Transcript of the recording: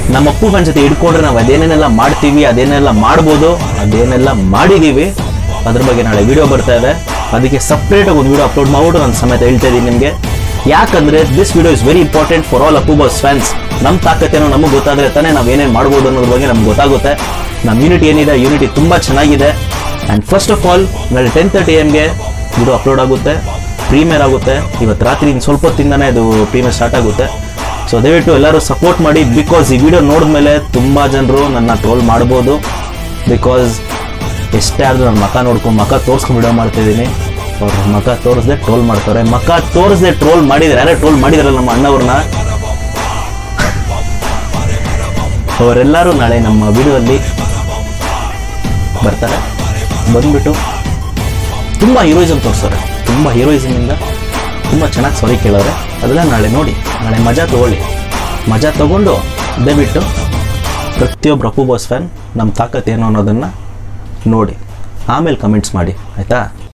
ನಮ್ಮ ಅಪ್ಪು ಗಂಜ ಜೊತೆ ಹಿಡ್ಕೊಂಡ್ರೆ ನಾವು ಅದೇನೇನೆಲ್ಲ ಮಾಡ್ತೀವಿ ಅದೇನೆಲ್ಲ ಮಾಡ್ಬೋದು ಅದೇನೆಲ್ಲ ಮಾಡಿದ್ದೀವಿ ಅದ್ರ ಬಗ್ಗೆ ನಾಳೆ ವಿಡಿಯೋ ಬರ್ತಾ ಇದೆ ಅದಕ್ಕೆ ಸಪ್ರೇಟಾಗಿ ಒಂದು ವಿಡಿಯೋ ಅಪ್ಲೋಡ್ ಮಾಡ್ಬಿಟ್ಟು ನಾನು ಸಮೇತ ಹೇಳ್ತಾ ಇದ್ದೀನಿ ನಿಮಗೆ ಯಾಕಂದ್ರೆ this video is very important for all Appu boss fans ನಮ್ಮ ತಾಕತ್ತೇನೋ ನಮಗೆ ಗೊತ್ತಾದ್ರೆ ತಾನೇ ನಾವು ಏನೇನು ಮಾಡ್ಬೋದು ಅನ್ನೋದ್ರ ಬಗ್ಗೆ ನಮ್ಗೆ ಗೊತ್ತಾಗುತ್ತೆ ನಮ್ಮ ಯೂನಿಟ್ ಏನಿದೆ ಯೂನಿಟಿ ತುಂಬ ಚೆನ್ನಾಗಿದೆ ಆ್ಯಂಡ್ ಫಸ್ಟ್ ಆಫ್ ಆಲ್ ನಾಳೆ ಟೆನ್ ತರ್ಟಿ ಎಮ್ಗೆ ವಿಡಿಯೋ ಅಪ್ಲೋಡ್ ಆಗುತ್ತೆ ಪ್ರೀಮಿಯರ್ ಆಗುತ್ತೆ ಇವತ್ತು ರಾತ್ರಿ ಇನ್ನು ಸ್ವಲ್ಪ ಹೊತ್ತಿಂದನೇ ಇದು ಪ್ರೀಮಿಯರ್ ಸ್ಟಾರ್ಟ್ ಆಗುತ್ತೆ ಸೊ ದಯವಿಟ್ಟು ಎಲ್ಲರೂ ಸಪೋರ್ಟ್ ಮಾಡಿ ಬಿಕಾಸ್ ಈ ವಿಡಿಯೋ ನೋಡಿದ್ಮೇಲೆ ತುಂಬ ಜನರು ನನ್ನ ಟ್ರೋಲ್ ಮಾಡ್ಬೋದು ಬಿಕಾಸ್ ಎಷ್ಟೇ ಆದರೂ ನನ್ನ ಮಕ ನೋಡ್ಕೊಂಡು ಮಕ ತೋರಿಸ್ಕೊಂಡು ವಿಡಿಯೋ ಮಾಡ್ತಿದ್ದೀನಿ ಅವ್ರ ಮಕ ತೋರಿಸ್ದೆ ಟ್ರೋಲ್ ಮಾಡ್ತಾರೆ ಮಕ ತೋರಿಸ್ದೆ ಟ್ರೋಲ್ ಮಾಡಿದ್ರೆ ಯಾರೇ ಟ್ರೋಲ್ ಮಾಡಿದಾರಲ್ಲ ನಮ್ಮ ಅಣ್ಣವ್ರನ್ನ ಅವರೆಲ್ಲರೂ ನಾಳೆ ನಮ್ಮ ವಿಡಿಯೋದಲ್ಲಿ ಬರ್ತಾರೆ ಬಂದ್ಬಿಟ್ಟು ತುಂಬ ಹೀರೋಯಿಸಮ್ ತೋರಿಸ್ತಾರೆ ತುಂಬ ಹೀರೋಯಿಸಮಿಂದ ತುಂಬ ಚೆನ್ನಾಗಿ ಸಾರಿ ಕೇಳೋರೆ ಅದೆಲ್ಲ ನಾಳೆ ನೋಡಿ ನಾಳೆ ಮಜಾ ತಗೊಳ್ಳಿ ಮಜಾ ತಗೊಂಡು ದಯವಿಟ್ಟು ಪ್ರತಿಯೊಬ್ಬರು ಅಪ್ಪು ಬಾಸ್ ಫ್ಯಾನ್ ನಮ್ಮ ತಾಕತ್ ಏನು ಅನ್ನೋದನ್ನು ನೋಡಿ ಆಮೇಲೆ ಕಮೆಂಟ್ಸ್ ಮಾಡಿ ಆಯಿತಾ